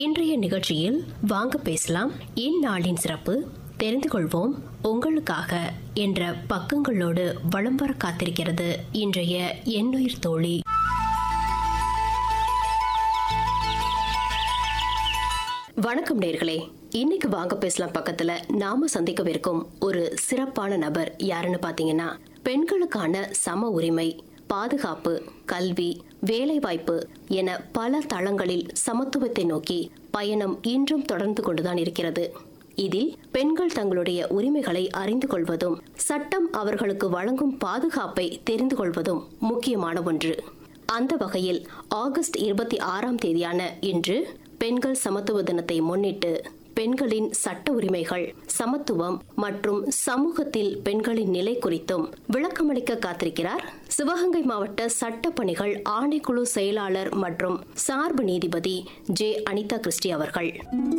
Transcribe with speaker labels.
Speaker 1: இன்றைய நிகழ்ச்சியில் வாங்க பேசலாம் இந்நாளின் சிறப்பு தெரிந்து கொள்வோம் உங்களுக்காக என்ற பக்கங்களோடு வலம் வர காத்திருக்கிறது இன்றைய எண்ணுயிர் தோழி வணக்கம் நேர்களே இன்னைக்கு வாங்க பேசலாம் பக்கத்துல நாம சந்திக்கவிருக்கும் ஒரு சிறப்பான நபர் யாருன்னு பாத்தீங்கன்னா பெண்களுக்கான சம உரிமை பாதுகாப்பு கல்வி வேலைவாய்ப்பு என பல தளங்களில் சமத்துவத்தை நோக்கி பயணம் இன்றும் தொடர்ந்து கொண்டுதான் இருக்கிறது இதில் பெண்கள் தங்களுடைய உரிமைகளை அறிந்து கொள்வதும் சட்டம் அவர்களுக்கு வழங்கும் பாதுகாப்பை தெரிந்து கொள்வதும் முக்கியமான ஒன்று அந்த வகையில் ஆகஸ்ட் இருபத்தி ஆறாம் தேதியான இன்று பெண்கள் சமத்துவ தினத்தை முன்னிட்டு பெண்களின் சட்ட உரிமைகள் சமத்துவம் மற்றும் சமூகத்தில் பெண்களின் நிலை குறித்தும் விளக்கமளிக்க காத்திருக்கிறார் சிவகங்கை மாவட்ட சட்ட பணிகள் ஆணைக்குழு செயலாளர் மற்றும் சார்பு நீதிபதி ஜே அனிதா கிறிஸ்டி அவர்கள்